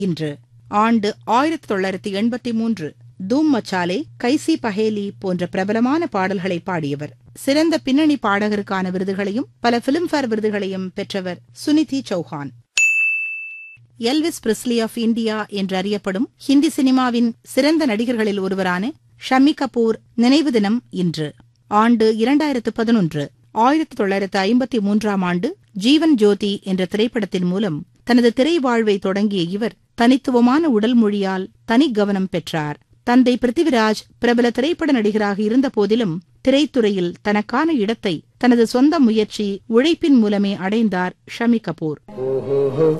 இன்று ஆண்டு ஆயிரத்தி தொள்ளாயிரத்தி எண்பத்தி மூன்று தூம் மச்சாலே கைசி பஹேலி போன்ற பிரபலமான பாடல்களை பாடியவர் சிறந்த பின்னணி பாடகருக்கான விருதுகளையும் பல பிலிம்பேர் விருதுகளையும் பெற்றவர் Sunidhi Chauhan Elvis Presley of India என்று அறியப்படும் ஹிந்தி சினிமாவின் சிறந்த நடிகர்களில் ஒருவரான ஷமி கபூர் நினைவு தினம் இன்று ஆண்டு இரண்டாயிரத்து பதினொன்று ஆயிரத்தி தொள்ளாயிரத்து ஐம்பத்தி மூன்றாம் ஆண்டு ஜீவன் ஜோதி என்ற திரைப்படத்தின் மூலம் தனது திரை வாழ்வை தொடங்கிய இவர் தனித்துவமான உடல் மொழியால் தனி கவனம் பெற்றார் தந்தை பிருத்திவிராஜ் பிரபல திரைப்பட நடிகராக இருந்த போதிலும் திரைத்துறையில் தனக்கான இடத்தை தனது சொந்த முயற்சி உழைப்பின் மூலமே அடைந்தார் ஷமி கபூர் ஓஹோஹோ